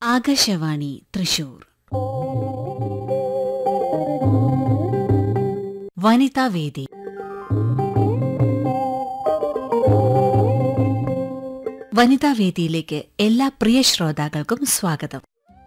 ആകാശവാണി തൃശൂർ വനിതാവേദി വനിതാവേദിയിലേക്ക് എല്ലാ പ്രിയ ശ്രോതാക്കൾക്കും സ്വാഗതം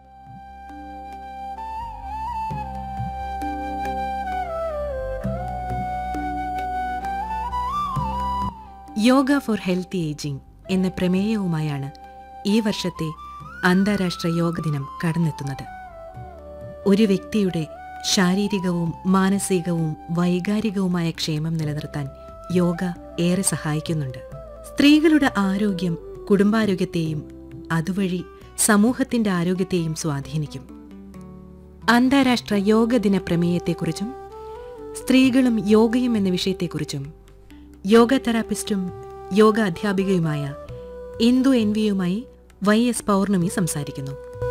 യോഗ ഫോർ ഹെൽത്തി ഏജിംഗ് എന്ന പ്രമേയവുമായാണ് ഈ വർഷത്തെ അന്താരാഷ്ട്ര യോഗ ദിനം കടന്നെത്തുന്നത് ഒരു വ്യക്തിയുടെ ശാരീരികവും മാനസികവും വൈകാരികവുമായ ക്ഷേമം നിലനിർത്താൻ യോഗ ഏറെ സഹായിക്കുന്നുണ്ട് സ്ത്രീകളുടെ ആരോഗ്യം കുടുംബാരോഗ്യത്തെയും അതുവഴി സമൂഹത്തിന്റെ ആരോഗ്യത്തെയും സ്വാധീനിക്കും അന്താരാഷ്ട്ര യോഗ ദിന പ്രമേയത്തെക്കുറിച്ചും സ്ത്രീകളും യോഗയും എന്ന വിഷയത്തെക്കുറിച്ചും യോഗ തെറാപ്പിസ്റ്റും യോഗ അധ്യാപികയുമായ ഇന്ദു എൻ വിയുമായി വൈ എസ് പൗർണമി സംസാരിക്കുന്നു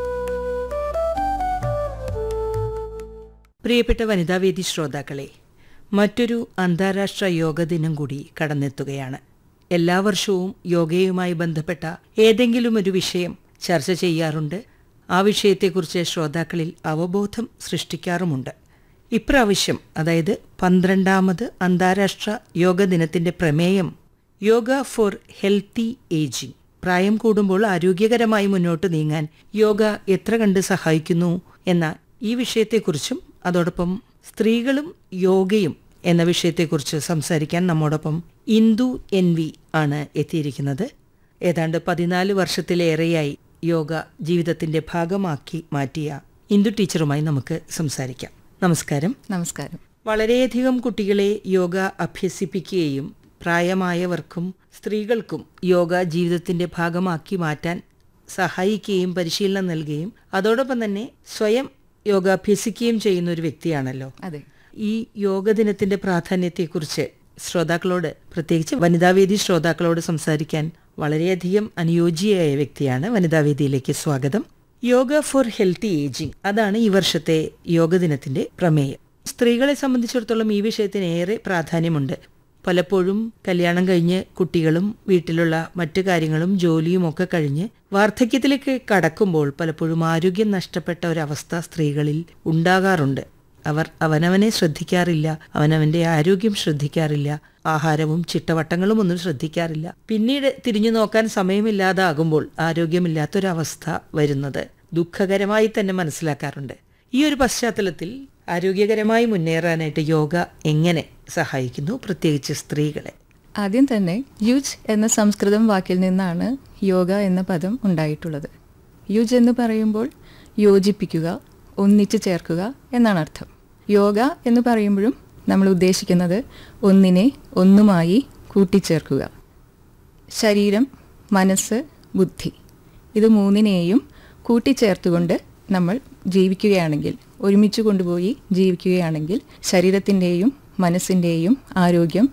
പ്രിയപ്പെട്ട വനിതാവേദി ശ്രോതാക്കളെ മറ്റൊരു അന്താരാഷ്ട്ര യോഗ ദിനം കൂടി കടന്നെത്തുകയാണ് എല്ലാ വർഷവും യോഗയുമായി ബന്ധപ്പെട്ട ഏതെങ്കിലും ഒരു വിഷയം ചർച്ച ചെയ്യാറുണ്ട് ആ വിഷയത്തെക്കുറിച്ച് ശ്രോതാക്കളിൽ അവബോധം സൃഷ്ടിക്കാറുമുണ്ട് ഇപ്രാവശ്യം അതായത് പന്ത്രണ്ടാമത് അന്താരാഷ്ട്ര യോഗ ദിനത്തിന്റെ പ്രമേയം യോഗ ഫോർ ഹെൽത്തി ഏജിംഗ് പ്രായം കൂടുമ്പോൾ ആരോഗ്യകരമായി മുന്നോട്ട് നീങ്ങാൻ യോഗ എത്ര കണ്ട് സഹായിക്കുന്നു എന്ന ഈ വിഷയത്തെക്കുറിച്ചും അതോടൊപ്പം സ്ത്രീകളും യോഗയും എന്ന വിഷയത്തെക്കുറിച്ച് സംസാരിക്കാൻ നമ്മോടൊപ്പം ഇന്ദു എൻ വി ആണ് എത്തിയിരിക്കുന്നത് ഏതാണ്ട് പതിനാല് വർഷത്തിലേറെയായി യോഗ ജീവിതത്തിന്റെ ഭാഗമാക്കി മാറ്റിയ ഇന്ദു ടീച്ചറുമായി നമുക്ക് സംസാരിക്കാം നമസ്കാരം നമസ്കാരം വളരെയധികം കുട്ടികളെ യോഗ അഭ്യസിപ്പിക്കുകയും പ്രായമായവർക്കും സ്ത്രീകൾക്കും യോഗ ജീവിതത്തിന്റെ ഭാഗമാക്കി മാറ്റാൻ സഹായിക്കുകയും പരിശീലനം നൽകുകയും അതോടൊപ്പം തന്നെ സ്വയം യോഗ അഭ്യസിക്കുകയും ചെയ്യുന്ന ഒരു വ്യക്തിയാണല്ലോ അതെ ഈ യോഗ ദിനത്തിന്റെ പ്രാധാന്യത്തെക്കുറിച്ച് ശ്രോതാക്കളോട് പ്രത്യേകിച്ച് വനിതാവേദി ശ്രോതാക്കളോട് സംസാരിക്കാൻ വളരെയധികം അനുയോജ്യയായ വ്യക്തിയാണ് വനിതാവേദിയിലേക്ക് സ്വാഗതം യോഗ ഫോർ ഹെൽത്തി ഏജിംഗ് അതാണ് ഈ വർഷത്തെ യോഗ ദിനത്തിന്റെ പ്രമേയം സ്ത്രീകളെ സംബന്ധിച്ചിടത്തോളം ഈ വിഷയത്തിന് ഏറെ പ്രാധാന്യമുണ്ട് പലപ്പോഴും കല്യാണം കഴിഞ്ഞ് കുട്ടികളും വീട്ടിലുള്ള മറ്റു കാര്യങ്ങളും ജോലിയും ഒക്കെ കഴിഞ്ഞ് വാർദ്ധക്യത്തിലേക്ക് കടക്കുമ്പോൾ പലപ്പോഴും ആരോഗ്യം നഷ്ടപ്പെട്ട ഒരവസ്ഥ സ്ത്രീകളിൽ ഉണ്ടാകാറുണ്ട് അവർ അവനവനെ ശ്രദ്ധിക്കാറില്ല അവനവന്റെ ആരോഗ്യം ശ്രദ്ധിക്കാറില്ല ആഹാരവും ചിട്ടവട്ടങ്ങളും ഒന്നും ശ്രദ്ധിക്കാറില്ല പിന്നീട് തിരിഞ്ഞു നോക്കാൻ സമയമില്ലാതാകുമ്പോൾ ആരോഗ്യമില്ലാത്തൊരവസ്ഥ വരുന്നത് ദുഃഖകരമായി തന്നെ മനസ്സിലാക്കാറുണ്ട് ഈ ഒരു പശ്ചാത്തലത്തിൽ ആരോഗ്യകരമായി മുന്നേറാനായിട്ട് യോഗ എങ്ങനെ സഹായിക്കുന്നു പ്രത്യേകിച്ച് സ്ത്രീകളെ ആദ്യം തന്നെ യുജ് എന്ന സംസ്കൃതം വാക്കിൽ നിന്നാണ് യോഗ എന്ന പദം ഉണ്ടായിട്ടുള്ളത് യുജ് എന്ന് പറയുമ്പോൾ യോജിപ്പിക്കുക ഒന്നിച്ചു ചേർക്കുക എന്നാണ് അർത്ഥം യോഗ എന്ന് പറയുമ്പോഴും നമ്മൾ ഉദ്ദേശിക്കുന്നത് ഒന്നിനെ ഒന്നുമായി കൂട്ടിച്ചേർക്കുക ശരീരം മനസ്സ് ബുദ്ധി ഇത് മൂന്നിനെയും കൂട്ടിച്ചേർത്തുകൊണ്ട് നമ്മൾ ജീവിക്കുകയാണെങ്കിൽ ഒരുമിച്ച് കൊണ്ടുപോയി ജീവിക്കുകയാണെങ്കിൽ ശരീരത്തിൻ്റെയും മനസ്സിൻ്റെയും ആരോഗ്യം